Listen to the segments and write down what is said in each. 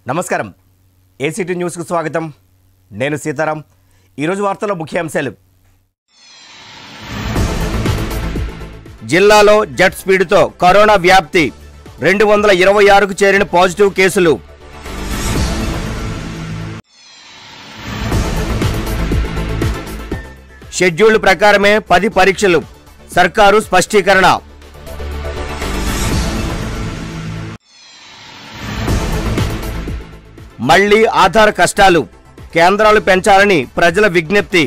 నమస్కారం ఏసీటీ న్యూస్కు స్వాగతం నేను సీతారాం ఈరోజు వార్తల ముఖ్యాంశాలు జిల్లాలో జెట్ స్పీడ్తో కరోనా వ్యాప్తి రెండు వందల ఇరవై ఆరుకు చేరిన పాజిటివ్ కేసులు షెడ్యూల్ ప్రకారమే పది పరీక్షలు సర్కారు స్పష్టీకరణ మళ్లీ ఆధార్ కష్టాలు కేంద్రాలు పెంచాలని ప్రజల విజ్ఞప్తి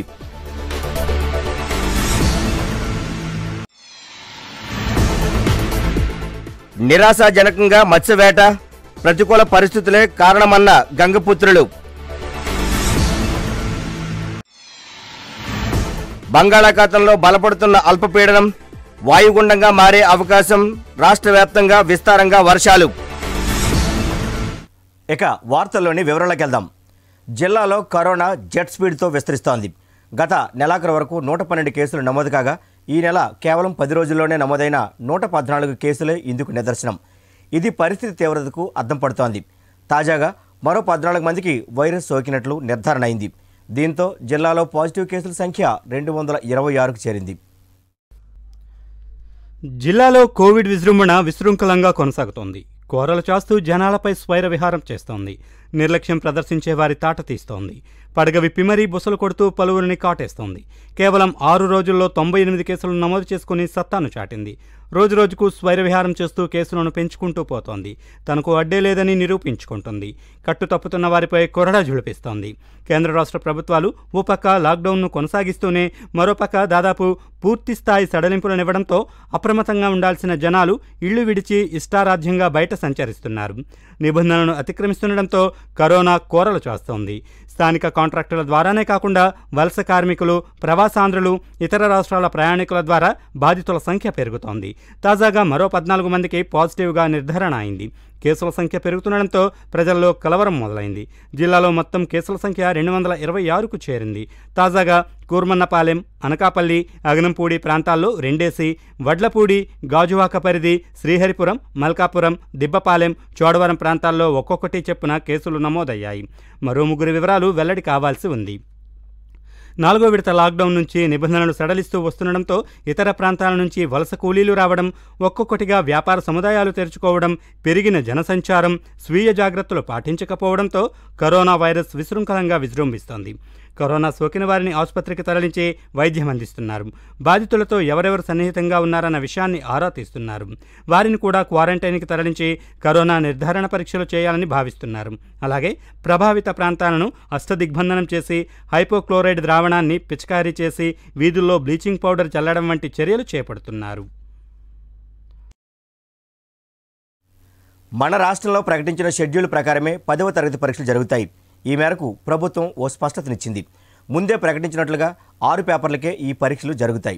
నిరాశాజనకంగా మత్స్యవేట ప్రతికూల పరిస్థితులే కారణమన్న గంగపుత్రులు బంగాళాఖాతంలో బలపడుతున్న అల్పపీడనం వాయుగుండంగా మారే అవకాశం రాష్ట్ర వ్యాప్తంగా విస్తారంగా వర్షాలు ఇక వార్తల్లోని వివరాలకు వెళ్దాం జిల్లాలో కరోనా జెట్ స్పీడ్తో విస్తరిస్తోంది గత నెలాఖరు వరకు నూట పన్నెండు కేసులు నమోదు కాగా ఈ నెల కేవలం పది రోజుల్లోనే నమోదైన నూట పద్నాలుగు కేసులే ఇందుకు నిదర్శనం ఇది పరిస్థితి తీవ్రతకు అద్దం పడుతోంది తాజాగా మరో పద్నాలుగు మందికి వైరస్ సోకినట్లు నిర్ధారణ అయింది దీంతో జిల్లాలో పాజిటివ్ కేసుల సంఖ్య రెండు వందల ఇరవై ఆరుకు చేరింది జిల్లాలో కోవిడ్ విజృంభణ విశృంఖలంగా కొనసాగుతోంది కోరలు చాస్తూ జనాలపై స్వైర విహారం చేస్తోంది నిర్లక్ష్యం ప్రదర్శించే వారి తాట తీస్తోంది పడగ విప్పి మరీ బుసలు కొడుతూ పలువురిని కాటేస్తోంది కేవలం ఆరు రోజుల్లో తొంభై ఎనిమిది కేసులు నమోదు చేసుకుని సత్తాను చాటింది రోజురోజుకు స్వైర విహారం చేస్తూ కేసులను పెంచుకుంటూ పోతోంది తనకు అడ్డే లేదని నిరూపించుకుంటుంది కట్టు తప్పుతున్న వారిపై కొరడా జుళిపిస్తోంది కేంద్ర రాష్ట్ర ప్రభుత్వాలు ఓ పక్క లాక్డౌన్ను కొనసాగిస్తూనే మరోపక్క దాదాపు పూర్తి స్థాయి సడలింపులనివ్వడంతో అప్రమత్తంగా ఉండాల్సిన జనాలు ఇళ్లు విడిచి ఇష్టారాజ్యంగా బయట సంచరిస్తున్నారు నిబంధనలను అతిక్రమిస్తుండటంతో కరోనా కోరలు చేస్తోంది స్థానిక కాంట్రాక్టుల ద్వారానే కాకుండా వలస కార్మికులు ప్రవాసాంధ్రులు ఇతర రాష్ట్రాల ప్రయాణికుల ద్వారా బాధితుల సంఖ్య పెరుగుతోంది తాజాగా మరో పద్నాలుగు మందికి పాజిటివ్గా నిర్ధారణ అయింది కేసుల సంఖ్య పెరుగుతుండటంతో ప్రజల్లో కలవరం మొదలైంది జిల్లాలో మొత్తం కేసుల సంఖ్య రెండు వందల ఇరవై ఆరుకు చేరింది తాజాగా కూర్మన్నపాలెం అనకాపల్లి అగనంపూడి ప్రాంతాల్లో రెండేసి వడ్లపూడి గాజువాక పరిధి శ్రీహరిపురం మల్కాపురం దిబ్బపాలెం చోడవరం ప్రాంతాల్లో ఒక్కొక్కటి చెప్పున కేసులు నమోదయ్యాయి మరో ముగ్గురు వివరాలు వెల్లడి కావాల్సి ఉంది నాలుగో విడత లాక్డౌన్ నుంచి నిబంధనలు సడలిస్తూ వస్తుండటంతో ఇతర ప్రాంతాల నుంచి వలస కూలీలు రావడం ఒక్కొక్కటిగా వ్యాపార సముదాయాలు తెరుచుకోవడం పెరిగిన జనసంచారం స్వీయ జాగ్రత్తలు పాటించకపోవడంతో కరోనా వైరస్ విశృంఖలంగా విజృంభిస్తోంది కరోనా సోకిన వారిని ఆసుపత్రికి తరలించి వైద్యం అందిస్తున్నారు బాధితులతో ఎవరెవరు సన్నిహితంగా ఉన్నారన్న విషయాన్ని ఆరా తీస్తున్నారు వారిని కూడా క్వారంటైన్కి తరలించి కరోనా నిర్ధారణ పరీక్షలు చేయాలని భావిస్తున్నారు అలాగే ప్రభావిత ప్రాంతాలను అష్టదిగ్బంధనం చేసి హైపోక్లోరైడ్ ద్రావణాన్ని పిచికారీ చేసి వీధుల్లో బ్లీచింగ్ పౌడర్ చల్లడం వంటి చర్యలు చేపడుతున్నారు మన రాష్ట్రంలో ప్రకటించిన షెడ్యూల్ ప్రకారమే పదవ తరగతి పరీక్షలు జరుగుతాయి ఈ మేరకు ప్రభుత్వం ఓ స్పష్టతనిచ్చింది ముందే ప్రకటించినట్లుగా ఆరు పేపర్లకే ఈ పరీక్షలు జరుగుతాయి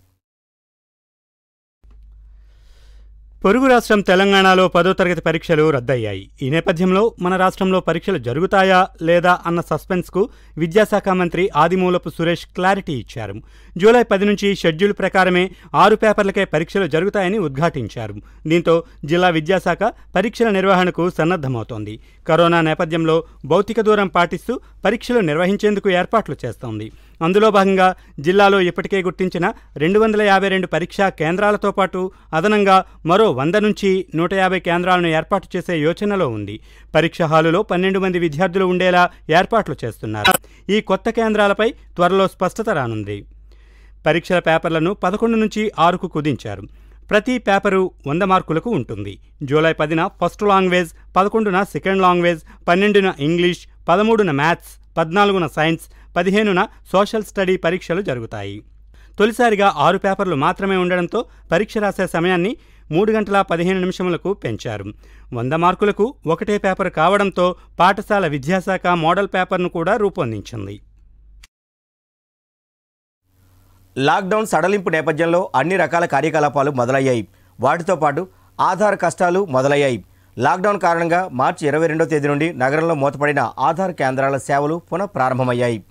పొరుగు రాష్ట్రం తెలంగాణలో పదో తరగతి పరీక్షలు రద్దయ్యాయి ఈ నేపథ్యంలో మన రాష్ట్రంలో పరీక్షలు జరుగుతాయా లేదా అన్న సస్పెన్స్కు విద్యాశాఖ మంత్రి ఆదిమూలపు సురేష్ క్లారిటీ ఇచ్చారు జూలై పది నుంచి షెడ్యూల్ ప్రకారమే ఆరు పేపర్లకే పరీక్షలు జరుగుతాయని ఉద్ఘాటించారు దీంతో జిల్లా విద్యాశాఖ పరీక్షల నిర్వహణకు సన్నద్ధమవుతోంది కరోనా నేపథ్యంలో భౌతిక దూరం పాటిస్తూ పరీక్షలు నిర్వహించేందుకు ఏర్పాట్లు చేస్తోంది అందులో భాగంగా జిల్లాలో ఇప్పటికే గుర్తించిన రెండు వందల యాభై రెండు పరీక్షా కేంద్రాలతో పాటు అదనంగా మరో వంద నుంచి నూట యాభై కేంద్రాలను ఏర్పాటు చేసే యోచనలో ఉంది పరీక్ష హాలులో పన్నెండు మంది విద్యార్థులు ఉండేలా ఏర్పాట్లు చేస్తున్నారు ఈ కొత్త కేంద్రాలపై త్వరలో స్పష్టత రానుంది పరీక్షల పేపర్లను పదకొండు నుంచి ఆరుకు కుదించారు ప్రతి పేపరు వంద మార్కులకు ఉంటుంది జూలై పదిన ఫస్ట్ లాంగ్వేజ్ పదకొండున సెకండ్ లాంగ్వేజ్ పన్నెండున ఇంగ్లీష్ పదమూడున మ్యాథ్స్ పద్నాలుగున సైన్స్ పదిహేనున సోషల్ స్టడీ పరీక్షలు జరుగుతాయి తొలిసారిగా ఆరు పేపర్లు మాత్రమే ఉండడంతో పరీక్ష రాసే సమయాన్ని మూడు గంటల పదిహేను నిమిషములకు పెంచారు వంద మార్కులకు ఒకటే పేపర్ కావడంతో పాఠశాల విద్యాశాఖ మోడల్ పేపర్ను కూడా రూపొందించింది లాక్డౌన్ సడలింపు నేపథ్యంలో అన్ని రకాల కార్యకలాపాలు మొదలయ్యాయి వాటితో పాటు ఆధార్ కష్టాలు మొదలయ్యాయి లాక్డౌన్ కారణంగా మార్చి ఇరవై రెండో తేదీ నుండి నగరంలో మూతపడిన ఆధార్ కేంద్రాల సేవలు పునః ప్రారంభమయ్యాయి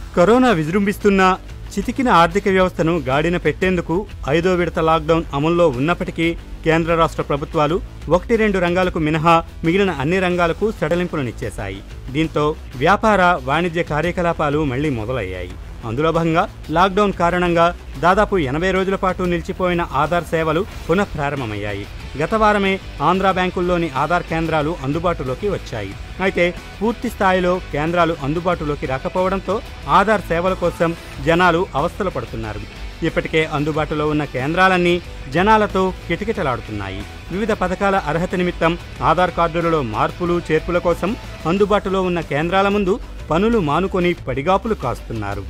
కరోనా విజృంభిస్తున్న చితికిన ఆర్థిక వ్యవస్థను గాడిన పెట్టేందుకు ఐదో విడత లాక్డౌన్ అమల్లో ఉన్నప్పటికీ కేంద్ర రాష్ట్ర ప్రభుత్వాలు ఒకటి రెండు రంగాలకు మినహా మిగిలిన అన్ని రంగాలకు సడలింపులనిచ్చేశాయి దీంతో వ్యాపార వాణిజ్య కార్యకలాపాలు మళ్లీ మొదలయ్యాయి అందులో భాగంగా లాక్డౌన్ కారణంగా దాదాపు ఎనభై రోజుల పాటు నిలిచిపోయిన ఆధార్ సేవలు పునఃప్రారంభమయ్యాయి గత వారమే ఆంధ్ర బ్యాంకుల్లోని ఆధార్ కేంద్రాలు అందుబాటులోకి వచ్చాయి అయితే పూర్తి స్థాయిలో కేంద్రాలు అందుబాటులోకి రాకపోవడంతో ఆధార్ సేవల కోసం జనాలు అవస్థలు పడుతున్నారు ఇప్పటికే అందుబాటులో ఉన్న కేంద్రాలన్నీ జనాలతో కిటకిటలాడుతున్నాయి వివిధ పథకాల అర్హత నిమిత్తం ఆధార్ కార్డులలో మార్పులు చేర్పుల కోసం అందుబాటులో ఉన్న కేంద్రాల ముందు పనులు మానుకొని పడిగాపులు కాస్తున్నారు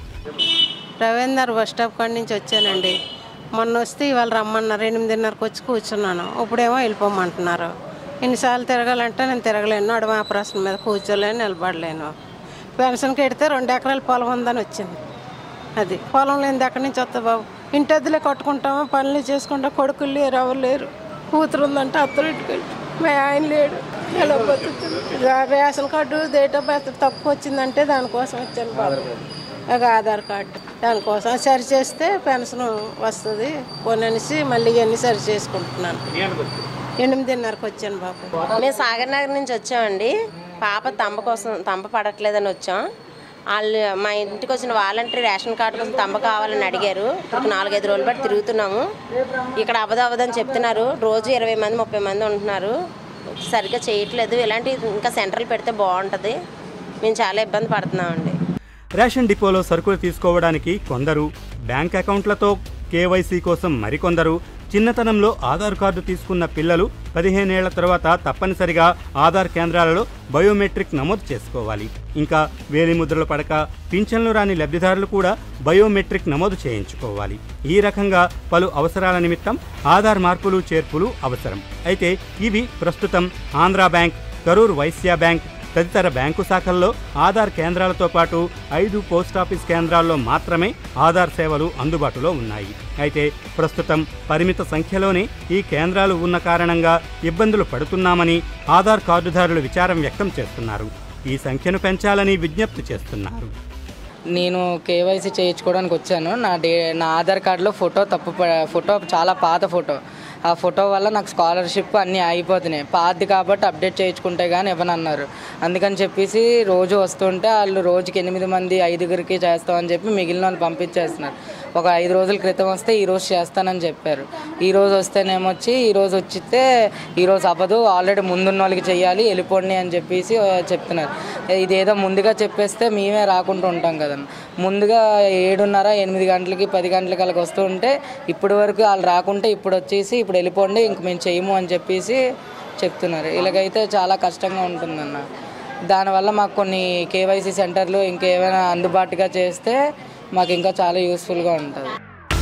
రవీందర్ బస్ స్టాప్ కాడి నుంచి వచ్చానండి మొన్న వస్తే ఇవాళ రమ్మన్నారు ఎనిమిదిన్నరకు వచ్చి కూర్చున్నాను ఇప్పుడేమో వెళ్ళిపోమంటున్నారు ఎన్నిసార్లు తిరగాలంటే నేను తిరగలేను నడుమ ఆపరేషన్ మీద కూర్చోలేను నిలబడలేను పెన్షన్కి ఎడితే రెండు ఎకరాల పొలం ఉందని వచ్చింది అది పొలం లేనిది ఎక్కడి నుంచి వస్తా బాబు ఇంటి అద్దెలే కట్టుకుంటాము పనులు చేసుకుంటాం కొడుకులు లేరు ఎవరు లేరు కూతురు ఉందంటే అత్తరింటికి వెళ్ళి మా ఆయన లేడు ఎలా బతుకుతుంది? రా- ration card date of birth తక్కువ వచ్చిందంటే దానికోసం వచ్చాను బాబు ఒక ఆధార్ కార్డు దానికోసం సరి చేస్తే పెన్షన్ వస్తుంది పోననేసి మళ్ళీ ఇవన్నీ సరి చేసుకుంటున్నాను ఎనిమిదిన్నరకు వచ్చాను బాబు మేము సాగర్ నగర్ నుంచి వచ్చామండి పాప తంబ కోసం తంబ పడట్లేదని వచ్చాం వాళ్ళు మా ఇంటికి వచ్చిన వాలంటరీ రేషన్ కార్డు కోసం తంబ కావాలని అడిగారు ఒక నాలుగైదు రోజులు బట్టి తిరుగుతున్నాము ఇక్కడ అవ్వదు అవ్వదని చెప్తున్నారు రోజు ఇరవై మంది ముప్పై మంది ఉంటున్నారు సరిగ్గా చేయట్లేదు ఇలాంటి ఇంకా సెంటర్లు పెడితే బాగుంటుంది మేము చాలా ఇబ్బంది పడుతున్నామండి రేషన్ డిపోలో సరుకులు తీసుకోవడానికి కొందరు బ్యాంక్ అకౌంట్లతో కేవైసీ కోసం మరికొందరు చిన్నతనంలో ఆధార్ కార్డు తీసుకున్న పిల్లలు పదిహేనేళ్ల తర్వాత తప్పనిసరిగా ఆధార్ కేంద్రాలలో బయోమెట్రిక్ నమోదు చేసుకోవాలి ఇంకా వేలిముద్రలు పడక పింఛన్లు రాని లబ్ధిదారులు కూడా బయోమెట్రిక్ నమోదు చేయించుకోవాలి ఈ రకంగా పలు అవసరాల నిమిత్తం ఆధార్ మార్పులు చేర్పులు అవసరం అయితే ఇవి ప్రస్తుతం ఆంధ్రా బ్యాంక్ కరూర్ వైశ్య బ్యాంక్ తదితర బ్యాంకు శాఖల్లో ఆధార్ కేంద్రాలతో పాటు ఐదు పోస్టాఫీస్ కేంద్రాల్లో మాత్రమే ఆధార్ సేవలు అందుబాటులో ఉన్నాయి అయితే ప్రస్తుతం పరిమిత సంఖ్యలోనే ఈ కేంద్రాలు ఉన్న కారణంగా ఇబ్బందులు పడుతున్నామని ఆధార్ కార్డుదారులు విచారం వ్యక్తం చేస్తున్నారు ఈ సంఖ్యను పెంచాలని విజ్ఞప్తి చేస్తున్నారు నేను కేవైసీ చేయించుకోవడానికి వచ్చాను నా డే నా ఆధార్ కార్డులో ఫోటో తప్పు ప- ఫోటో చాలా పాత ఫోటో ఆ ఫోటో వల్ల నాకు స్కాలర్షిప్ అన్నీ అయిపోతున్నాయి పాతది కాబట్టి అప్డేట్ చేయించుకుంటే కానీ ఇవ్వనన్నారు అందుకని చెప్పేసి రోజు వస్తుంటే వాళ్ళు రోజుకి ఎనిమిది మంది ఐదుగురికి చేస్తామని చెప్పి మిగిలిన వాళ్ళు పంపించేస్తున్నారు ఒక ఐదు రోజుల క్రితం వస్తే ఈ రోజు చేస్తానని చెప్పారు ఈ రోజు వస్తేనేమొచ్చి ఈ రోజు వచ్చితే ఈ రోజు అవ్వదు ఆల్రెడీ ముందున్న వాళ్ళకి చెయ్యాలి వెళ్ళిపోండి అని చెప్పేసి ఆ, చెప్తున్నారు ఇదేదో ముందుగా చెప్పేస్తే మేమే రాకుండా ఉంటాం కదన్న ముందుగా ఏడున్నర ఎనిమిది గంటలకి పది గంటలకి అలాగ వస్తూ ఉంటే ఇప్పటి వరకు వాళ్ళు రాకుంటే ఇప్పుడు వచ్చేసి ఇప్పుడు వెళ్ళిపోండి ఇంక మేము చేయము అని చెప్పేసి చెప్తున్నారు ఇలాగైతే చాలా కష్టంగా ఉంటుందన్న దానివల్ల మాకు కొన్ని కేవైసీ సెంటర్లు ఇంకేమైనా అందుబాటుగా చేస్తే మాకు ఇంకా చాలా యూస్ఫుల్గా ఉంటుంది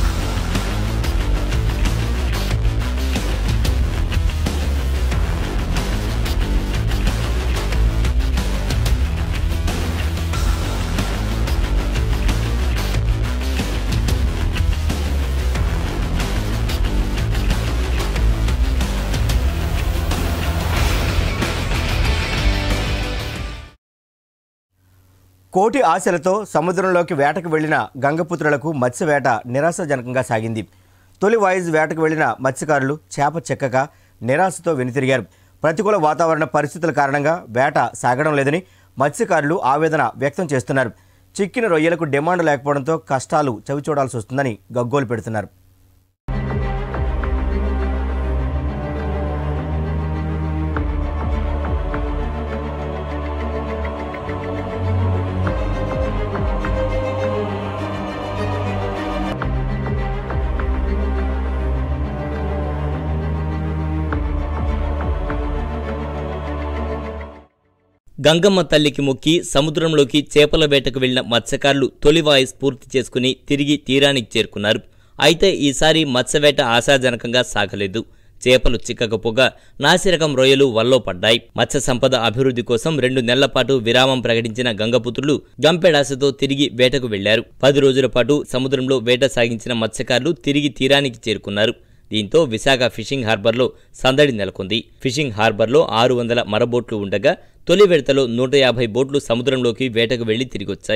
కోటి ఆశలతో సముద్రంలోకి వేటకు వెళ్లిన గంగపుత్రులకు మత్స్యవేట నిరాశాజనకంగా సాగింది తొలి వాయిస్ వేటకు వెళ్లిన మత్స్యకారులు చేప చెక్కక నిరాశతో వెనుతిరిగారు ప్రతికూల వాతావరణ పరిస్థితుల కారణంగా వేట సాగడం లేదని మత్స్యకారులు ఆవేదన వ్యక్తం చేస్తున్నారు చిక్కిన రొయ్యలకు డిమాండ్ లేకపోవడంతో కష్టాలు చవిచూడాల్సి వస్తుందని గగ్గోలు పెడుతున్నారు గంగమ్మ తల్లికి మొక్కి సముద్రంలోకి చేపల వేటకు వెళ్లిన మత్స్యకారులు తొలి వాయిస్ పూర్తి చేసుకుని తిరిగి తీరానికి చేరుకున్నారు అయితే ఈసారి మత్స్యవేట ఆశాజనకంగా సాగలేదు చేపలు చిక్కకపోగా నాసిరకం రొయ్యలు వల్లో పడ్డాయి మత్స్య సంపద అభివృద్ధి కోసం రెండు నెలల పాటు విరామం ప్రకటించిన గంగపుత్రులు గంపెడాశతో తిరిగి వేటకు వెళ్లారు పది రోజుల పాటు సముద్రంలో వేట సాగించిన మత్స్యకారులు తిరిగి తీరానికి చేరుకున్నారు దీంతో విశాఖ ఫిషింగ్ హార్బర్లో సందడి నెలకొంది ఫిషింగ్ హార్బర్లో ఆరు వందల మరబోట్లు ఉండగా తొలి విడతలో నూట యాభై బోట్లు సముద్రంలోకి వేటకు వెళ్లి తిరిగొచ్చాయి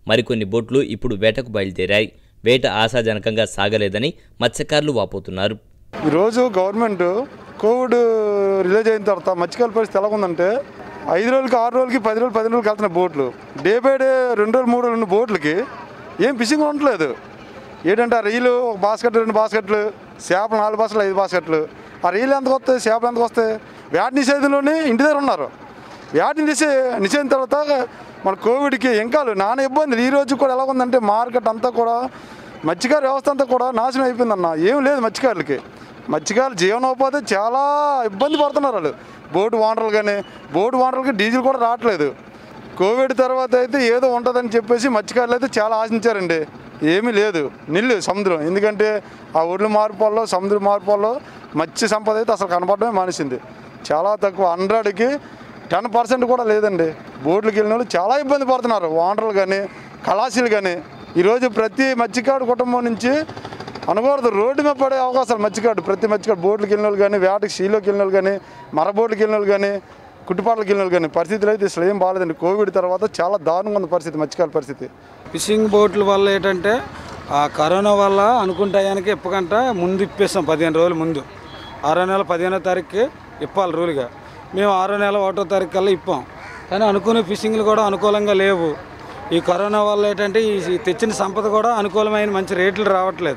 మరికొన్ని బోట్లు ఇప్పుడు వేటకు బయలుదేరాయి వేట ఆశాజనకంగా సాగలేదని మత్స్యకారులు వాపోతున్నారు ఈరోజు గవర్నమెంట్ కోవిడ్ రిలీజ్ అయిన తర్వాత మత్స్యకారుల పరిస్థితి ఎలా ఉందంటే ఐదు రోజులకి ఆరు రోజులకి పది రోజులు పది రోజులకి వెళ్తున్నాయి బోట్లు డే బై డే రెండు రోజులు మూడు రోజులు ఉన్న బోట్లకి ఏం ఫిషింగ్ ఉండట్లేదు ఏంటంటే ఆ రీలు ఒక బాస్కెట్ రెండు బాస్కెట్లు చేపలు నాలుగు బాస్కెట్లు ఐదు బాస్కెట్లు ఆ రీలు ఎంతకు వస్తాయి చేపలు ఎంతకు వస్తాయి వేట నిషేధంలోనే ఇంటి దగ్గర ఉన్నారు వ్యాధి నిషే నిషేధం తర్వాత మన కోవిడ్కి ఇంకా నానా ఇబ్బందులు ఈ రోజు కూడా ఎలా ఉందంటే మార్కెట్ అంతా కూడా మత్స్యకార వ్యవస్థ అంతా కూడా నాశనం అయిపోయిందన్న ఏం లేదు మత్స్యకారులకి మత్స్యకారులు జీవనోపాధి చాలా ఇబ్బంది పడుతున్నారు వాళ్ళు బోటు ఓనర్లు కానీ బోటు ఓనర్లకి డీజిల్ కూడా రావట్లేదు కోవిడ్ తర్వాత అయితే ఏదో ఉంటుందని చెప్పేసి మత్స్యకారులు అయితే చాలా ఆశించారండి ఏమీ లేదు నిల్లు సముద్రం ఎందుకంటే ఆ ఒడ్లు మార్పుల్లో సముద్ర మార్పుల్లో మత్స్య సంపద అయితే అసలు కనపడమే మానేసింది చాలా తక్కువ హండ్రెడ్కి టెన్ పర్సెంట్ కూడా లేదండి బోట్లకు వెళ్ళిన వాళ్ళు చాలా ఇబ్బంది పడుతున్నారు ఓనర్లు కానీ కళాశీలు కానీ ఈరోజు ప్రతి మత్స్యకారు కుటుంబం నుంచి అనకూడదు రోడ్డు మీద పడే అవకాశాలు మత్స్యకాడు ప్రతి మత్స్యకాడు బోట్లకు వెళ్ళిన వాళ్ళు కానీ వేటకి సీలోకి వెళ్ళిన వాళ్ళు కానీ మర బోట్లకు వెళ్ళిన వాళ్ళు కానీ కుట్టుపాట్లకు వెళ్ళిన వాళ్ళు కానీ పరిస్థితులు అయితే అసలు ఏం బాగాలేదండి కోవిడ్ తర్వాత చాలా దారుణంగా ఉంది పరిస్థితి మత్స్యకారుల పరిస్థితి ఫిషింగ్ బోట్ల వల్ల ఏంటంటే ఆ కరోనా వల్ల అనుకున్న టయానికి ఇప్పకంట ముందు ఇప్పేస్తాం పదిహేను రోజుల ముందు ఆరో నెల పదిహేనో తారీఖుకి ఇప్పాలి రూల్గా మేము ఆరో నెల ఒకటో తారీఖు కల్లా ఇప్పాం కానీ అనుకునే ఫిషింగ్లు కూడా అనుకూలంగా లేవు ఈ కరోనా వల్ల ఏంటంటే ఈ తెచ్చిన సంపద కూడా అనుకూలమైన మంచి రేట్లు రావట్లేదు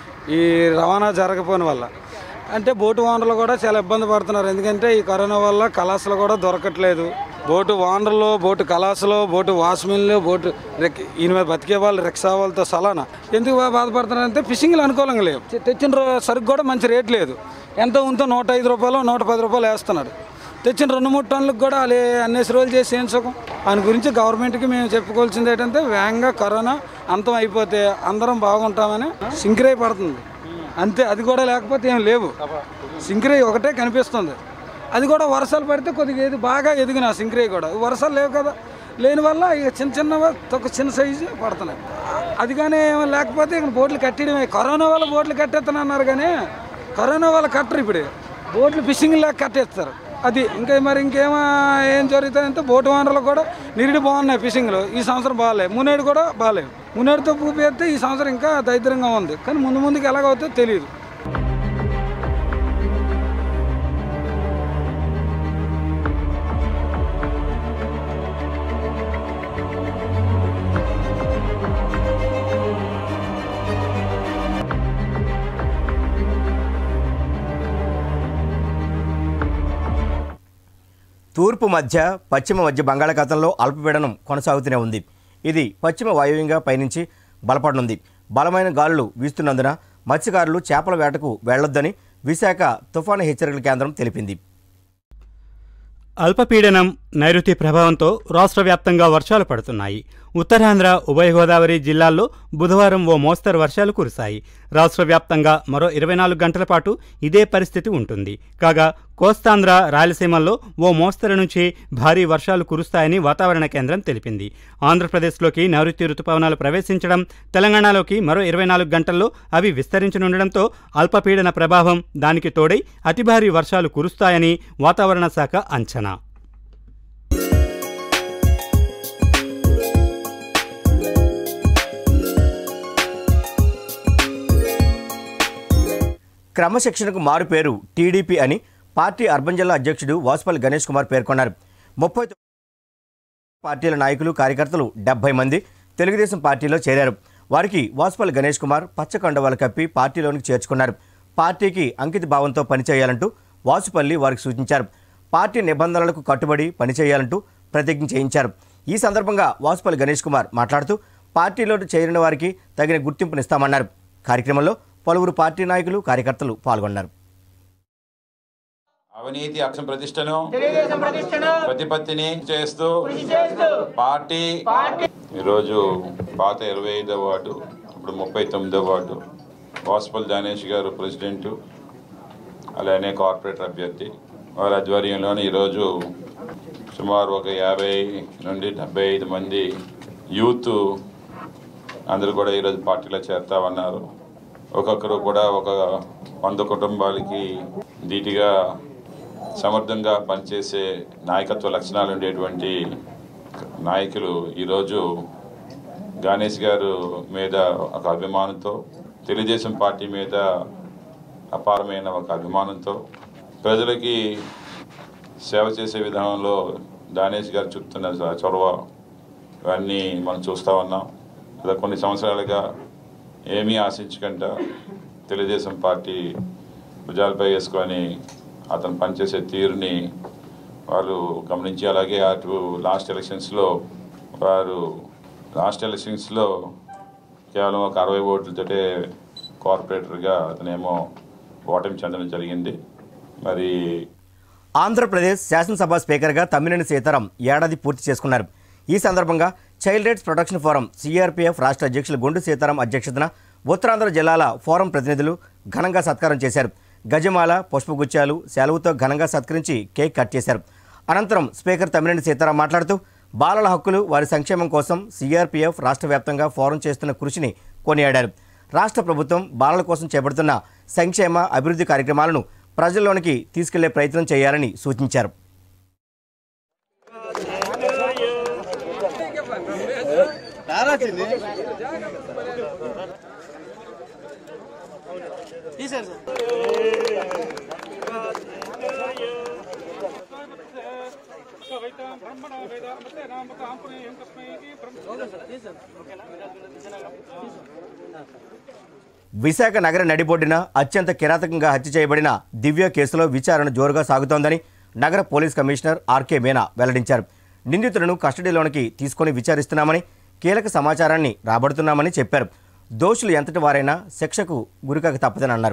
ఈ రవాణా జరగపోని వల్ల అంటే బోటు ఓనర్లు కూడా చాలా ఇబ్బంది పడుతున్నారు ఎందుకంటే ఈ కరోనా వల్ల కళాశాల కూడా దొరకట్లేదు బోటు ఓనర్లు బోటు కళాశాలు బోటు వాచ్మెన్లు బోటు రెక్ ఈయన మీద బతికే వాళ్ళు రిక్షా వాళ్ళతో సలానా ఎందుకు బా- బాధపడుతున్నారంటే ఫిషింగ్లు అనుకూలంగా లేవు తె- తెచ్చిన రో- సరుకు కూడా మంచి రేట్ లేదు ఎంత ఉందో నూట ఐదు రూపాయలు నూట పది రూపాయలు వేస్తున్నారు తెచ్చిన రెండు మూడు టన్నులకు కూడా వాళ్ళు అన్నేసి రోజులు చేసి ఏం సుఖం దాని గురించి గవర్నమెంట్కి మేము చెప్పుకోవాల్సింది ఏంటంటే వేగంగా కరోనా అంతం అయిపోతే అందరం బాగుంటామని సింక్రై పడుతుంది అంతే అది కూడా లేకపోతే ఏం లేవు సింక్రై ఒకటే కనిపిస్తుంది అది కూడా వర్షాలు పడితే కొద్దిగా ఏది బాగా ఎదిగిన సింక్రై కూడా వర్షాలు లేవు కదా లేని వల్ల ఇక చిన్న చిన్న తొక్క చిన్న సైజు పడుతున్నాయి అది కానీ ఏమీ లేకపోతే ఇక బోట్లు కట్టడమే కరోనా వల్ల బోట్లు కట్టేస్తానన్నారు కానీ కరోనా వల్ల కట్టరు ఇప్పుడు బోట్లు ఫిషింగ్ లాగా కట్టేస్తారు అది ఇంకా మరి ఇంకేమో ఏం జరుగుతాయంటే బోటు ఓనర్లు కూడా నిరుడు బాగున్నాయి ఫిషింగ్లు ఈ సంవత్సరం బాగాలేదు మునేడు కూడా బాగాలేవు మునేడుతో పూపేస్తే ఈ సంవత్సరం ఇంకా దరిద్రంగా ఉంది కానీ ముందు ముందుకు ఎలాగవుతుందో తెలియదు తూర్పు మధ్య పశ్చిమ మధ్య బంగాళాఖాతంలో అల్పపీడనం కొనసాగుతూనే ఉంది ఇది పశ్చిమ వాయువ్యంగా పయనించి బలపడనుంది బలమైన గాలులు వీస్తున్నందున మత్స్యకారులు చేపల వేటకు వెళ్లొద్దని విశాఖ తుఫాను హెచ్చరికల కేంద్రం తెలిపింది అల్పపీడనం నైరుతి ప్రభావంతో రాష్ట్ర వ్యాప్తంగా వర్షాలు పడుతున్నాయి ఉత్తరాంధ్ర ఉభయ గోదావరి జిల్లాల్లో బుధవారం ఓ మోస్తరు వర్షాలు కురిశాయి రాష్ట్ర వ్యాప్తంగా మరో ఇరవై నాలుగు గంటల పాటు ఇదే పరిస్థితి ఉంటుంది కాగా కోస్తాంధ్ర రాయలసీమల్లో ఓ మోస్తరు నుంచి భారీ వర్షాలు కురుస్తాయని వాతావరణ కేంద్రం తెలిపింది ఆంధ్రప్రదేశ్లోకి నైరుతి రుతుపవనాలు ప్రవేశించడం తెలంగాణలోకి మరో ఇరవై నాలుగు గంటల్లో అవి విస్తరించనుండడంతో అల్పపీడన ప్రభావం దానికి తోడై అతి భారీ వర్షాలు కురుస్తాయని వాతావరణ శాఖ అంచనా క్రమశిక్షణకు మారు పేరు టీడీపీ అని పార్టీ అర్బన్ జిల్లా అధ్యక్షుడు వాసుపల్లి గణేష్ కుమార్ పేర్కొన్నారు ముప్పై తొమ్మిది పార్టీల నాయకులు కార్యకర్తలు డెబ్బై మంది తెలుగుదేశం పార్టీలో చేరారు వారికి వాసుపల్లి గణేష్ కుమార్ పచ్చ కండవాలు కప్పి పార్టీలోనికి చేర్చుకున్నారు పార్టీకి అంకిత భావంతో పనిచేయాలంటూ వాసుపల్లి వారికి సూచించారు పార్టీ నిబంధనలకు కట్టుబడి పనిచేయాలంటూ ప్రతిజ్ఞ చేయించారు ఈ సందర్భంగా వాసుపల్లి గణేష్ కుమార్ మాట్లాడుతూ పార్టీలో చేరిన వారికి తగిన గుర్తింపునిస్తామన్నారు కార్యక్రమంలో పలువురు పార్టీ నాయకులు కార్యకర్తలు పాల్గొన్నారు అవినీతి అక్షం ప్రతిష్టను ప్రతిపత్తిని చేస్తూ పార్టీ ఈరోజు పాత ఇరవై ఐదవ వార్డు ఇప్పుడు ముప్పై తొమ్మిదవ వార్డు వాసుపల్ దానేష్ గారు ప్రెసిడెంట్ అలానే కార్పొరేటర్ అభ్యర్థి వారి ఆధ్వర్యంలోని ఈరోజు సుమారు ఒక యాభై నుండి డెబ్బై ఐదు మంది యూత్ అందరూ కూడా ఈరోజు పార్టీలో చేరుతా ఉన్నారు ఒక్కొక్కరు కూడా ఒక వంద కుటుంబాలకి ధీటుగా సమర్థంగా పనిచేసే నాయకత్వ లక్షణాలు ఉండేటువంటి నాయకులు ఈరోజు గణేష్ గారు మీద ఒక అభిమానంతో తెలుగుదేశం పార్టీ మీద అపారమైన ఒక అభిమానంతో ప్రజలకి సేవ చేసే విధానంలో దానేష్ గారు చూపుతున్న చొరవ ఇవన్నీ మనం చూస్తూ ఉన్నాం గత కొన్ని సంవత్సరాలుగా ఏమీ ఆశించకుండా తెలుగుదేశం పార్టీ భుజాలపై వేసుకొని అతను పనిచేసే తీరుని వారు గమనించి అలాగే అటు లాస్ట్ ఎలక్షన్స్లో వారు లాస్ట్ ఎలక్షన్స్లో కేవలం ఒక అరవై ఓట్లతోటే కార్పొరేటర్గా అతనేమో ఓటమి చెందడం జరిగింది మరి ఆంధ్రప్రదేశ్ శాసనసభ స్పీకర్గా తమ్మినేని సీతారాం ఏడాది పూర్తి చేసుకున్నారు ఈ సందర్భంగా child rights protection forum CRPF రాష్ట్ర అధ్యక్షులు గుండు సీతారాం అధ్యక్షతన ఉత్తరాంధ్ర జిల్లాల ఫోరం ప్రతినిధులు ఘనంగా సత్కారం చేశారు గజమాల పుష్పగుచ్చాలు సెలవుతో ఘనంగా సత్కరించి కేక్ కట్ చేశారు అనంతరం స్పీకర్ తమ్మినేని సీతారాం మాట్లాడుతూ బాలల హక్కులు వారి సంక్షేమం కోసం సిఆర్పీఎఫ్ రాష్ట్ర వ్యాప్తంగా ఫోరం చేస్తున్న కృషిని కొనియాడారు రాష్ట్ర ప్రభుత్వం బాలల కోసం చేపడుతున్న సంక్షేమ అభివృద్ధి కార్యక్రమాలను ప్రజల్లోనికి తీసుకెళ్లే ప్రయత్నం చేయాలని సూచించారు విశాఖ నగర నడిబొడ్డున అత్యంత కిరాతకంగా హత్య చేయబడిన దివ్య కేసులో విచారణ జోరుగా సాగుతోందని నగర పోలీస్ కమిషనర్ ఆర్కే మీనా వెల్లడించారు నిందితులను కస్టడీలోనికి తీసుకొని విచారిస్తున్నామని కీలక సమాచారాన్ని రాబడుతున్నామని చెప్పారు దోషులు ఎంతటి వారైనా శిక్షకు గురికాక తప్పదని అన్నారు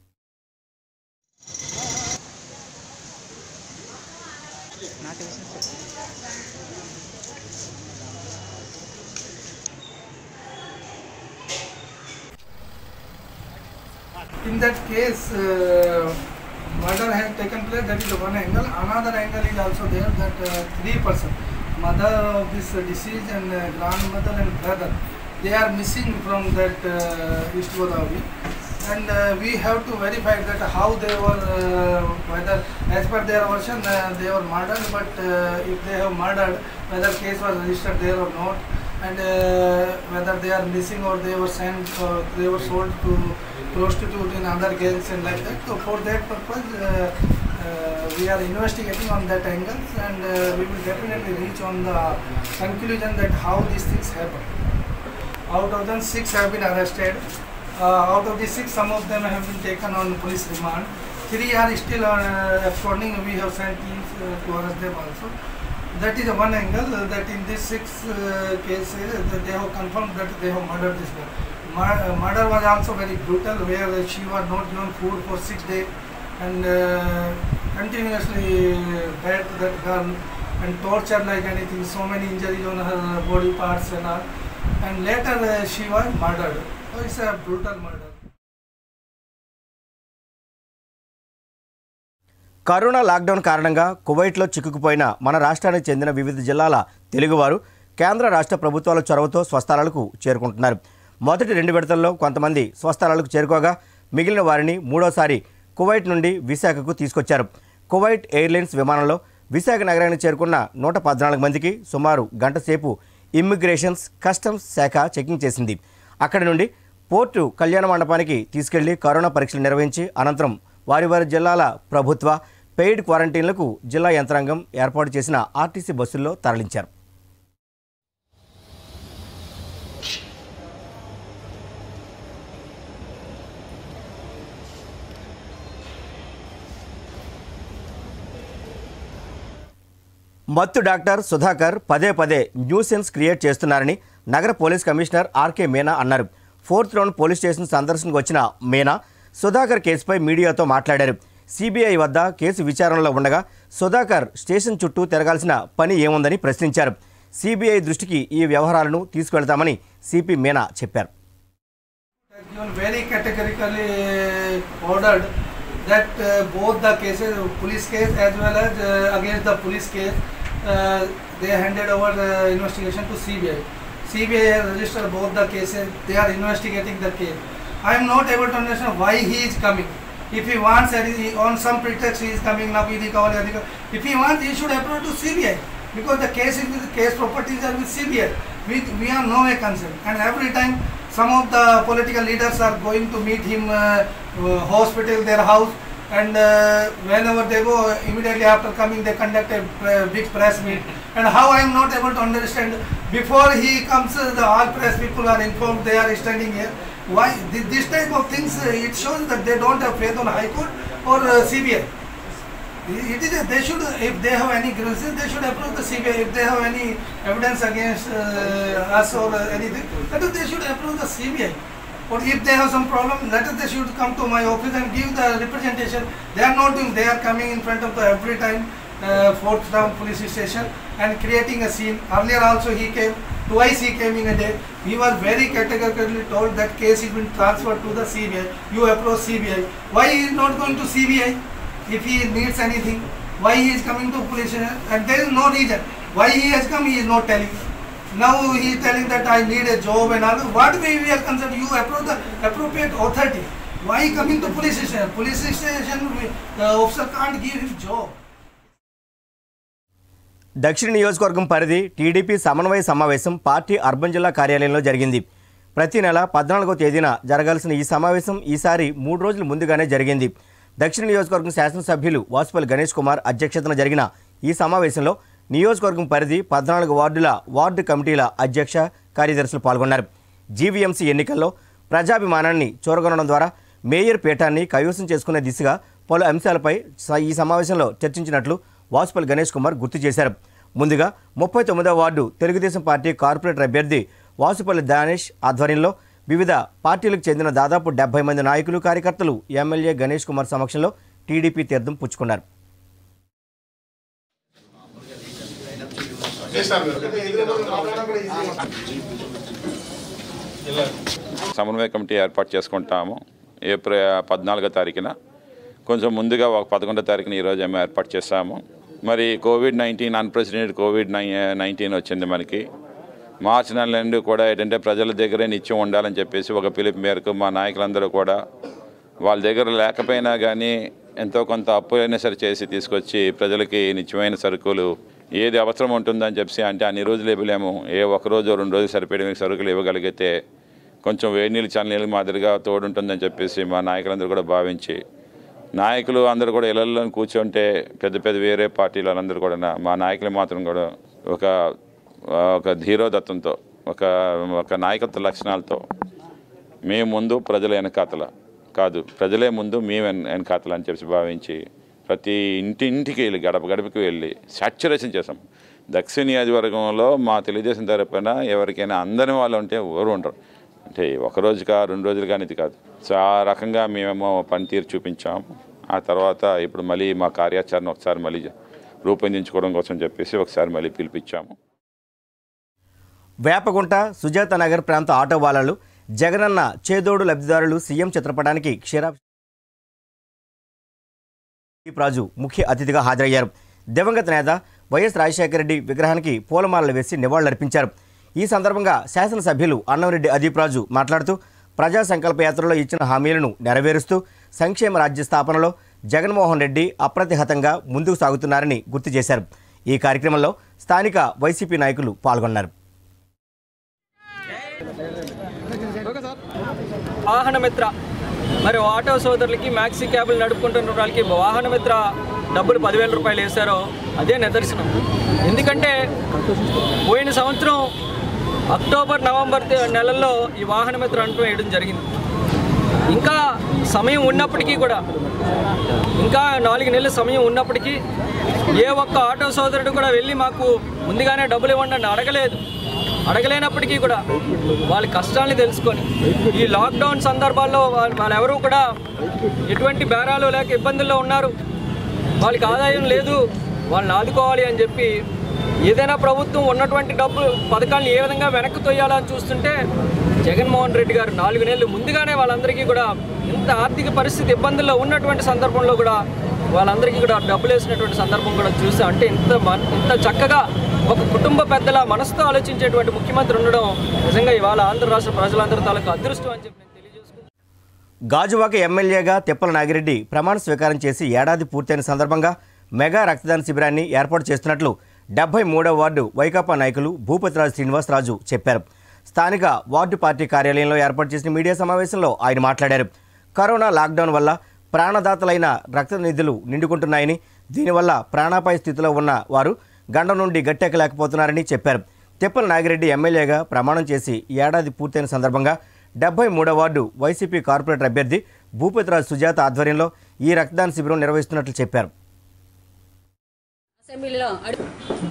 in that case, uh, murder has taken place. That is the one angle. Another angle is also there that uh, three person, mother of this uh, deceased and uh, grandmother and brother, they are missing from that uh, East Godavari. And uh, we have to verify that how they were, uh, whether as per their version uh, they were murdered, but uh, if they have murdered, whether case was registered there or not, and uh, whether they are missing or they were sent or they were sold to prostitute in other gangs and like that. So for that purpose, uh, uh, we are investigating on that angles and uh, we will definitely reach on the conclusion that how these things happen. Out of them, six have been arrested. Uh, out of the six, some of them have been taken on police remand. Three are still uh, absconding. We have sent teams uh, to arrest them also. That is the one angle uh, that in these six uh, cases that they have confirmed that they have murdered this girl. Mur- uh, murder was also very brutal where uh, she was not given food for six days and uh, continuously beat that girl and tortured like anything. So many injuries on her body parts and all. And later uh, she was murdered. So it's a brutal murder. Corona lockdown కారణంగా కువైట్లో చిక్కుకుపోయిన మన రాష్ట్రానికి చెందిన వివిధ జిల్లాల తెలుగువారు కేంద్ర రాష్ట్ర ప్రభుత్వాల చొరవతో స్వస్థలాలకు చేరుకుంటున్నారు మొదటి రెండు విడతల్లో కొంతమంది స్వస్థలాలకు చేరుకోగా మిగిలిన వారిని మూడోసారి కువైట్ నుండి విశాఖకు తీసుకొచ్చారు కువైట్ ఎయిర్లైన్స్ విమానంలో విశాఖ నగరానికి చేరుకున్న నూట పద్నాలుగు మందికి సుమారు గంట సేపు ఇమ్మిగ్రేషన్స్ కస్టమ్స్ శాఖ చెకింగ్ చేసింది అక్కడి నుండి పోర్టు కళ్యాణ మండపానికి తీసుకెళ్లి కరోనా పరీక్షలు నిర్వహించి అనంతరం వారి వారి జిల్లాల ప్రభుత్వ పెయిడ్ క్వారంటైన్లకు జిల్లా యంత్రాంగం ఏర్పాటు చేసిన ఆర్టీసీ బస్సుల్లో తరలించారు మత్తు డాక్టర్ సుధాకర్ పదే పదే న్యూసెన్స్ క్రియేట్ చేస్తున్నారని నగర పోలీస్ కమిషనర్ ఆర్కే మీనా అన్నారు ఫోర్త్ రౌండ్ పోలీస్ స్టేషన్ సందర్శనకు వచ్చిన మీనా సుధాకర్ కేసుపై మీడియాతో మాట్లాడారు సిబిఐ వద్ద కేసు విచారణలో ఉండగా సుధాకర్ స్టేషన్ చుట్టూ తిరగాల్సిన పని ఏముందని ప్రశ్నించారు సిబిఐ దృష్టికి ఈ వ్యవహారాలను తీసుకెళ్తామని సిపి మీనా చెప్పారు given very categorically ordered that uh, both the cases, police case as well as uh, against the police case, uh, they handed over the investigation to CBI. CBI has registered both the cases. They are investigating the case. I am not able to understand why he is coming. If he wants, and he- on some pretext he is coming now, Idi Kawali, Adi Kawali. if he wants, he should approach to CBI. because the case is with case properties are with CBI. We, we are no way concerned. And every time some of the political leaders are going to meet him, uh, uh, hospital, their house, and uh, whenever they go, immediately after coming, they conduct a pre- big press meet. And how I am not able to understand, before he comes, uh, the all press people are informed they are standing here. Why Th- this type of things? Uh, it shows that they don't have faith on High Court or uh, CBI. It is a, they should if they have any grievances they should approach the CBI if they have any evidence against uh, us or uh, anything that is they should approach the CBI or if they have some problem that is they should come to my office and give the representation they are not doing they are coming in front of the every time uh, fourth town police station and creating a scene earlier also he came twice he came in a day he was very categorically told that case is been transferred to the CBI you approach CBI why he is not going to CBI if he needs anything, why he is coming to police station and there is no reason. Why he has come, he is not telling. Now he is telling that I need a job and all. What way we are concerned, you approach the appropriate authority. Why he coming to police station? Police station, we- the officer can't give him job. దక్షిణ నియోజకవర్గం పరిధి TDP సమన్వయ సమావేశం party urban జిల్లా కార్యాలయంలో జరిగింది ప్రతి నెల పద్నాలుగో తేదీన జరగాల్సిన ఈ సమావేశం ఈసారి మూడు రోజుల ముందుగానే జరిగింది దక్షిణ నియోజకవర్గం శాసనసభ్యులు వాసుపల్లి గణేష్ కుమార్ అధ్యక్షతన జరిగిన ఈ సమావేశంలో నియోజకవర్గం పరిధి పద్నాలుగు వార్డుల వార్డు కమిటీల అధ్యక్ష కార్యదర్శులు పాల్గొన్నారు జీవీఎంసీ ఎన్నికల్లో ప్రజాభిమానాన్ని చూరగొనడం ద్వారా మేయర్ పీఠాన్ని కైవసం చేసుకునే దిశగా పలు అంశాలపై స- ఈ సమావేశంలో చర్చించినట్లు వాసుపల్లి గణేష్ కుమార్ గుర్తు చేశారు ముందుగా ముప్పై తొమ్మిదవ వార్డు తెలుగుదేశం పార్టీ కార్పొరేటర్ అభ్యర్థి వాసుపల్లి దానేష్ ఆధ్వర్యంలో వివిధ పార్టీలకు చెందిన దాదాపు డెబ్బై మంది నాయకులు కార్యకర్తలు ఎమ్మెల్యే గణేష్ కుమార్ సమక్షంలో టీడీపీ తీర్థం పుచ్చుకున్నారు సమన్వయ కమిటీ ఏర్పాటు చేసుకుంటాము ఏప్రిల్ పద్నాలుగో తారీఖున కొంచెం ముందుగా ఒక పదకొండో తారీఖున ఈరోజు ఏమో ఏర్పాటు చేస్తాము మరి covid nineteen unprecedented covid nine nineteen వచ్చింది మనకి మార్చి నెల నుండి కూడా ఏంటంటే ప్రజల దగ్గరే నిత్యం ఉండాలని చెప్పేసి ఒక పిలుపు మేరకు మా నాయకులందరూ కూడా వాళ్ళ దగ్గర లేకపోయినా కానీ ఎంతో కొంత అప్పు అయినా సరే చేసి తీసుకొచ్చి ప్రజలకి నిత్యమైన సరుకులు ఏది అవసరం ఉంటుందని చెప్పి అంటే అన్ని రోజులు ఇవ్వలేము ఏ ఒక రోజు రెండు రోజులు సరిపోయే సరుకులు ఇవ్వగలిగితే కొంచెం వేడి నీళ్ళు చల్ల నీళ్ళు మాదిరిగా తోడుంటుందని చెప్పేసి మా నాయకులందరూ కూడా భావించి నాయకులు అందరూ కూడా ఇళ్లలో కూర్చుంటే పెద్ద పెద్ద వేరే పార్టీలు వాళ్ళందరూ కూడా నా- మా నాయకులు మాత్రం కూడా ఒక ఒక ధీరోదత్తంతో ఒక ఒక నాయకత్వ లక్షణాలతో మేము ముందు ప్రజల వెనకాతల కాదు ప్రజలే ముందు మేము వెన- వెనకాతల అని చెప్పి భావించి ప్రతి ఇంటి ఇంటికి వెళ్ళి గడప గడపకి వెళ్ళి సాచురేషన్ చేసాం దక్షిణ నియోజకవర్గంలో మా తెలుగుదేశం తరపున ఎవరికైనా అందని వాళ్ళు ఉంటే ఎవరు ఉండరు అంటే ఒక రోజుకా రెండు రోజులు కానీ ఇది కాదు సో ఆ రకంగా మేమేమో పనితీరు చూపించాం ఆ తర్వాత ఇప్పుడు మళ్ళీ మా కార్యాచరణ ఒకసారి మళ్ళీ రూపొందించుకోవడం కోసం చెప్పేసి ఒకసారి మళ్ళీ పిలిపించాము వేపగుంట సుజాత నగర్ ప్రాంత ఆటో వాలాలు జగనన్న చేదోడు లబ్ధిదారులు సీఎం చిత్రపటానికి క్షీరా రాజు ముఖ్య అతిథిగా హాజరయ్యారు దివంగత నేత వైఎస్ రాజశేఖర రెడ్డి విగ్రహానికి పూలమాలలు వేసి నివాళులర్పించారు ఈ సందర్భంగా శాసనసభ్యులు అన్నంరెడ్డి అదీప్ రాజు మాట్లాడుతూ ప్రజా సంకల్ప యాత్రలో ఇచ్చిన హామీలను నెరవేరుస్తూ సంక్షేమ రాజ్య స్థాపనలో జగన్మోహన్ రెడ్డి అప్రతిహతంగా ముందుకు సాగుతున్నారని గుర్తు చేశారు ఈ కార్యక్రమంలో స్థానిక వైసీపీ నాయకులు పాల్గొన్నారు వాహన మిత్ర మరి ఆటో సోదరులకి మ్యాక్సీ క్యాబులు నడుపుకుంటున్న వాళ్ళకి వాహన మిత్ర డబ్బులు పదివేల రూపాయలు వేశారో అదే నిదర్శనం ఎందుకంటే పోయిన సంవత్సరం అక్టోబర్ నవంబర్ తే- నెలల్లో ఈ వాహన మిత్ర అంటూ వేయడం జరిగింది ఇంకా సమయం ఉన్నప్పటికీ కూడా ఇంకా నాలుగు నెలల సమయం ఉన్నప్పటికీ ఏ ఒక్క ఆటో సోదరుడు కూడా వెళ్ళి మాకు ముందుగానే డబ్బులు ఇవ్వండి అని అడగలేదు అడగలేనప్పటికీ కూడా వాళ్ళ కష్టాన్ని తెలుసుకొని ఈ లాక్డౌన్ సందర్భాల్లో వాళ్ళు వాళ్ళెవరూ కూడా ఎటువంటి బేరాలు లేక ఇబ్బందుల్లో ఉన్నారు వాళ్ళకి ఆదాయం లేదు వాళ్ళని ఆదుకోవాలి అని చెప్పి ఏదైనా ప్రభుత్వం ఉన్నటువంటి డబ్బు పథకాలను ఏ విధంగా వెనక్కి తొయ్యాలని చూస్తుంటే జగన్మోహన్ రెడ్డి గారు నాలుగు నెలలు ముందుగానే వాళ్ళందరికీ కూడా ఇంత ఆర్థిక పరిస్థితి ఇబ్బందుల్లో ఉన్నటువంటి సందర్భంలో కూడా వాళ్ళందరికీ కూడా డబ్బులు వేసినటువంటి సందర్భం కూడా చూసాం అంటే ఇంత మ- ఇంత చక్కగా ఒక కుటుంబ పెద్దల మనసుతో ఆలోచించేటువంటి ముఖ్యమంత్రి ఉండడం నిజంగా ఇవాళ ఆంధ్ర రాష్ట్ర ప్రజలందరి తాలూకు అదృష్టం అని చెప్పి నేను తెలియజేసుకుంటున్నాను గాజువాక ఎమ్మెల్యేగా తిప్పల నాగిరెడ్డి ప్రమాణ స్వీకారం చేసి ఏడాది పూర్తయిన సందర్భంగా మెగా రక్తదాన శిబిరాన్ని ఏర్పాటు చేస్తున్నట్లు డెబ్బై మూడవ వార్డు వైకాపా నాయకులు భూపతిరాజు శ్రీనివాసరాజు చెప్పారు స్థానిక వార్డు పార్టీ కార్యాలయంలో ఏర్పాటు చేసిన మీడియా సమావేశంలో ఆయన మాట్లాడారు కరోనా లాక్డౌన్ వల్ల ప్రాణదాతలైన రక్త నిధులు నిండుకుంటున్నాయని దీనివల్ల ప్రాణాపాయ స్థితిలో ఉన్న వారు గండం నుండి గట్టెక్కలేకపోతున్నారని చెప్పారు తిప్పల నాగిరెడ్డి ఎమ్మెల్యేగా ప్రమాణం చేసి ఏడాది పూర్తయిన సందర్భంగా డెబ్బై మూడవ వార్డు వైసీపీ కార్పొరేటర్ అభ్యర్థి భూపతిరాజు సుజాత ఆధ్వర్యంలో ఈ రక్తదాన శిబిరం నిర్వహిస్తున్నట్లు చెప్పారు అసెంబ్లీలో అడుగు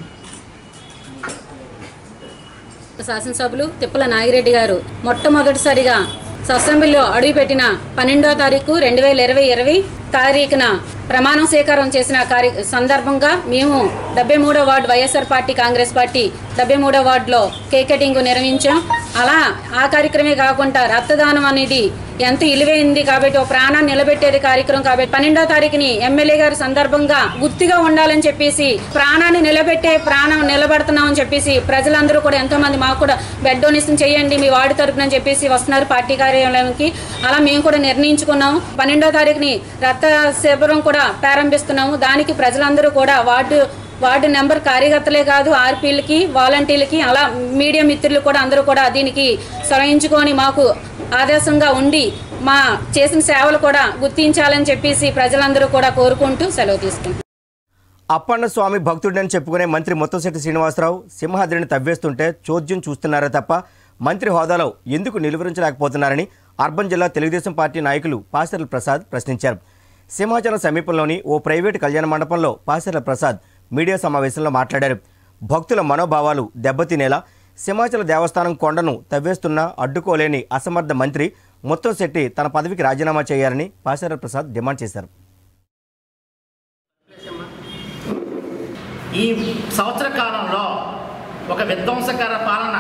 శాసనసభ్యులు తిప్పల నాగిరెడ్డి గారు మొట్టమొదటిసారిగా అసెంబ్లీలో అడుగుపెట్టిన పన్నెండో తారీఖు రెండు వేల ఇరవై ఇరవై తారీఖున ప్రమాణం స్వీకారం చేసిన కార్య సందర్భంగా మేము డెబ్బై మూడో ward YSR party Congress party డెబ్బై మూడో వార్డులో కేక్ కటింగ్ నిర్వహించాం అలా ఆ కార్యక్రమే కాకుండా రక్తదానం అనేది ఎంత ఇలివైంది కాబట్టి ఒక ప్రాణాన్ని నిలబెట్టేది కార్యక్రమం కాబట్టి పన్నెండో తారీఖుని ఎమ్మెల్యే గారి సందర్భంగా గుర్తుగా ఉండాలని చెప్పేసి ప్రాణాన్ని నిలబెట్టే ప్రాణం నిలబెడుతున్నాం అని చెప్పేసి ప్రజలందరూ కూడా ఎంతో మంది మాకు కూడా బెడ్ డొనేషన్ చేయండి మీ వార్డు తరపున అని చెప్పేసి వస్తున్నారు పార్టీ కార్యాలయానికి అలా మేము కూడా నిర్ణయించుకున్నాం పన్నెండో తారీఖుని రక్త శిబిరం కూడా ప్రారంభిస్తున్నాము దానికి ప్రజలందరూ కూడా వార్డు వార్డు నెంబర్ కార్యకర్తలే కాదు ఆర్పీలకి వాలంటీర్లకి అలా మీడియా మిత్రులు కూడా అందరూ కూడా దీనికి సహాయించుకొని మాకు ఆదేశంగా ఉండి మా చేసిన సేవలు కూడా గుర్తించాలని చెప్పేసి ప్రజలందరూ కూడా కోరుకుంటూ సెలవు తీసుకుంటాం అప్పన్న స్వామి భక్తుడని చెప్పుకునే మంత్రి ముత్తంశెట్టి శ్రీనివాసరావు సింహాద్రిని తవ్వేస్తుంటే చోద్యం చూస్తున్నారే తప్ప మంత్రి హోదాలో ఎందుకు నిలువరించలేకపోతున్నారని అర్బన్ జిల్లా తెలుగుదేశం పార్టీ నాయకులు పాసర్ల ప్రసాద్ ప్రశ్నించారు సింహాచలం సమీపంలోని ఓ ప్రైవేటు కళ్యాణ మండపంలో పాసర్ల ప్రసాద్ మీడియా సమావేశంలో మాట్లాడారు భక్తుల మనోభావాలు దెబ్బతినేలా సింహాచల దేవస్థానం కొండను తవ్వేస్తున్నా అడ్డుకోలేని అసమర్థ మంత్రి ముత్తంశెట్టి తన పదవికి రాజీనామా చేయాలని పాసర్ల ప్రసాద్ డిమాండ్ చేశారు ఈ సంవత్సర కాలంలో ఒక విధ్వంసకర పాలన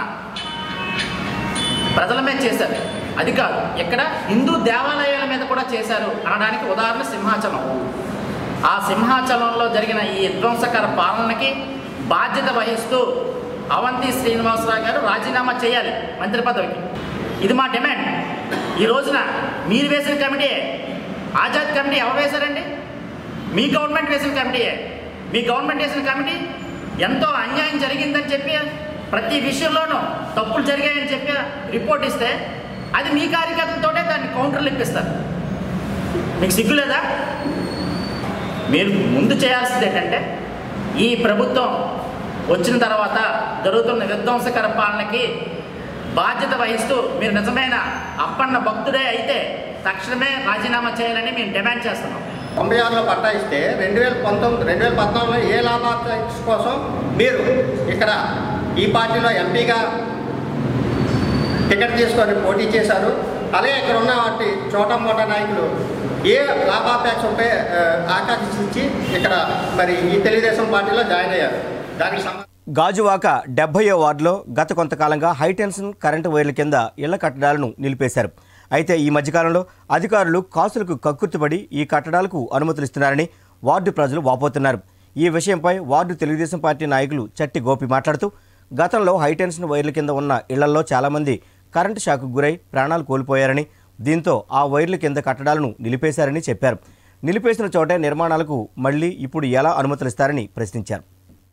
ప్రజల మీద చేశారు అది కాదు ఇక్కడ హిందూ దేవాలయాల మీద కూడా చేశారు అనడానికి ఉదాహరణ సింహాచలం ఆ సింహాచలంలో జరిగిన ఈ విధ్వంసకర పాలనకి బాధ్యత వహిస్తూ అవంతి శ్రీనివాసరావు గారు రాజీనామా చేయాలి మంత్రి పదవికి ఇది మా డిమాండ్ ఈ రోజున మీరు వేసిన కమిటీ ఆజాద్ కమిటీ ఎవరు వేశారండి మీ గవర్నమెంట్ వేసిన కమిటీయే మీ గవర్నమెంట్ వేసిన కమిటీ ఎంతో అన్యాయం జరిగిందని చెప్పి ప్రతి విషయంలోనూ తప్పులు జరిగాయని చెప్పి రిపోర్ట్ ఇస్తే అది మీ కార్యకర్తలతోటే దాన్ని కౌంటర్లు ఇప్పిస్తారు మీకు సిగ్గు లేదా మీరు ముందు చేయాల్సింది ఏంటంటే ఈ ప్రభుత్వం వచ్చిన తర్వాత జరుగుతున్న విధ్వంసకర పాలనకి బాధ్యత వహిస్తూ మీరు నిజమైన అప్పన్న భక్తుడే అయితే తక్షణమే రాజీనామా చేయాలని మేము డిమాండ్ చేస్తున్నాం తొంభై ఆరులో పట్టా ఇస్తే రెండు వేల పంతొమ్మిది రెండు వేల పద్నాలుగులో ఏ లాభాపేక్ష కోసం మీరు ఇక్కడ ఈ పార్టీలో ఎంపీగా టికెట్ తీసుకొని పోటీ చేశారు అలాగే ఇక్కడ ఉన్న వాటి చోటా మోటా నాయకులు ఏ లాభాపేక్షపై ఆ, ఆకాంక్షించి ఇక్కడ మరి ఈ తెలుగుదేశం పార్టీలో జాయిన్ అయ్యారు దానికి సంబంధించి గాజువాక డెబ్బయో వార్డులో గత కొంతకాలంగా హైటెన్షన్ కరెంటు వైర్ల కింద ఇళ్ల కట్టడాలను నిలిపేశారు అయితే ఈ మధ్యకాలంలో అధికారులు కాసులకు కక్కుర్తిపడి ఈ కట్టడాలకు అనుమతులు ఇస్తున్నారని వార్డు ప్రజలు వాపోతున్నారు ఈ విషయంపై వార్డు తెలుగుదేశం పార్టీ నాయకులు చట్టి గోపి మాట్లాడుతూ గతంలో హైటెన్షన్ వైర్ల కింద ఉన్న ఇళ్లలో చాలామంది కరెంటు షాకు గురై ప్రాణాలు కోల్పోయారని దీంతో ఆ వైర్ల కింద కట్టడాలను నిలిపేశారని చెప్పారు నిలిపేసిన చోటే నిర్మాణాలకు మళ్లీ ఇప్పుడు ఎలా అనుమతులు ఇస్తారని ప్రశ్నించారు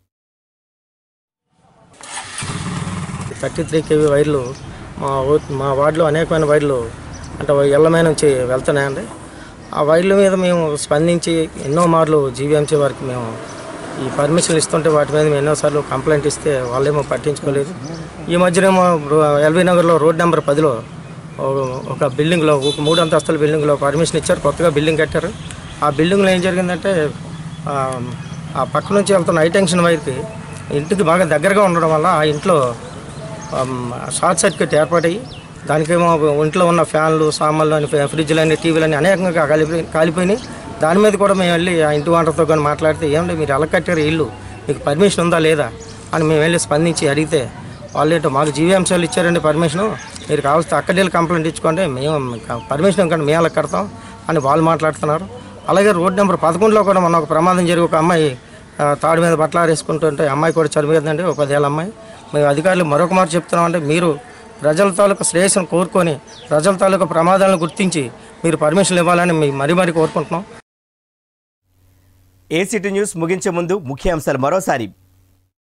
థర్టీ త్రీ కేవీ వైర్లు మా ఊ- మా వార్డులో అనేకమైన వైర్లు అంటే ఎల్లమైన నుంచి వెళ్తున్నాయండి ఆ వైర్ల మీద మేము స్పందించి ఎన్నో మార్లు జీవీఎంసీ వారికి మేము ఈ పర్మిషన్లు ఇస్తుంటే వాటి మీద మేము ఎన్నోసార్లు కంప్లైంట్ ఇస్తే వాళ్ళేమో పట్టించుకోలేదు ఈ మధ్యనేమో రో- ఎల్బీ నగర్లో రోడ్ నెంబర్ పదిలో ఒక- ఒక బిల్డింగ్లో ఒక మూడు అంతస్తుల బిల్డింగ్లో పర్మిషన్ ఇచ్చారు కొత్తగా బిల్డింగ్ కట్టారు ఆ బిల్డింగ్లో ఏం జరిగిందంటే ఆ, ఆ పక్క నుంచి వెళ్తున్న హైటెన్షన్ వైర్కి ఇంటికి బాగా దగ్గరగా ఉండడం వల్ల ఆ ఇంట్లో ఆమ్, షార్ట్ సర్క్యూట్ ఏర్పడాయి దానికేమో ఒంట్లో ఉన్న ఫ్యాన్లు సామాన్లు అని ఫ్రిడ్జ్లు అని టీవీలు అని అనేకంగా కాలిపోయి కాలిపోయినాయి దాని మీద కూడా మేము వెళ్ళి ఆ ఇంటి వాంటర్తో కానీ మాట్లాడితే ఏమంటే మీరు ఎలా కట్టారు ఇల్లు మీకు పర్మిషన్ ఉందా లేదా అని మేము వెళ్ళి స్పందించి అడిగితే వాళ్ళు ఏంటో మాకు జీవీఎంసీలు ఇచ్చారండి పర్మిషను మీరు కావాల్సి అక్కడికి వెళ్ళి కంప్లైంట్ ఇచ్చుకోండి మేము పర్మిషన్ కానీ మేము ఎలా కడతాం అని వాళ్ళు మాట్లాడుతున్నారు అలాగే రోడ్ నెంబర్ పదకొండులో కూడా మొన్న ఒక ప్రమాదం జరిగి ఒక అమ్మాయి ఆ, తాడు మీద బట్టలు ఆరేసుకుంటుంటే అమ్మాయి కూడా చనిపోయిందండి ఒక పదేళ్ళ అమ్మాయి మేము అధికారులు మరొక మాట చెప్తున్నామంటే మీరు ప్రజల తాలూకా శ్రేయస్సును కోరుకొని ప్రజల తాలూకా ప్రమాదాలను గుర్తించి మీరు పర్మిషన్లు ఇవ్వాలని మేము మరీ మరీ కోరుకుంటున్నాం ఏసీటీ న్యూస్ ముగించే ముందు ముఖ్యాంశాలు మరోసారి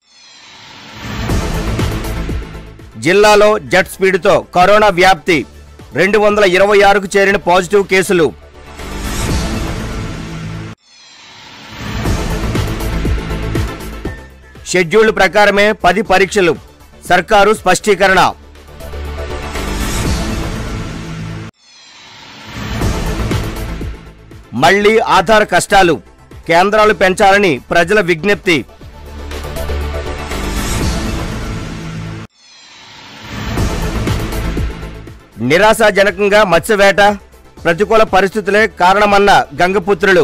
జిల్లాలో జెట్ స్పీడ్తో కరోనా వ్యాప్తి రెండు వందల ఇరవై ఆరుకు చేరిన పాజిటివ్ కేసులు షెడ్యూల్ ప్రకారమే పది పరీక్షలు సర్కారు స్పష్టీకరణ మళ్లీ ఆధార్ కష్టాలు కేంద్రాలు పెంచాలని ప్రజల విజ్ఞప్తి నిరాశాజనకంగా మత్స్యవేట ప్రతికూల పరిస్థితులే కారణమన్న గంగపుత్రులు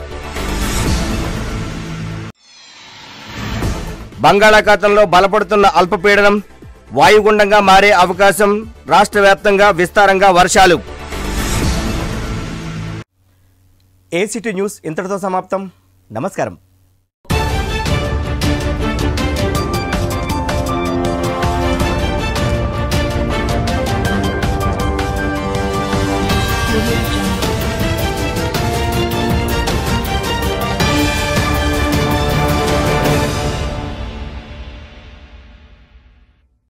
బంగాళాఖాతంలో బలపడుతున్న అల్పపీడనం వాయుగుండంగా మారే అవకాశం రాష్ట్ర వ్యాప్తంగా విస్తారంగా వర్షాలు ఏసిటీ న్యూస్ ఇంతటితో సమాప్తం నమస్కారం audio jungle.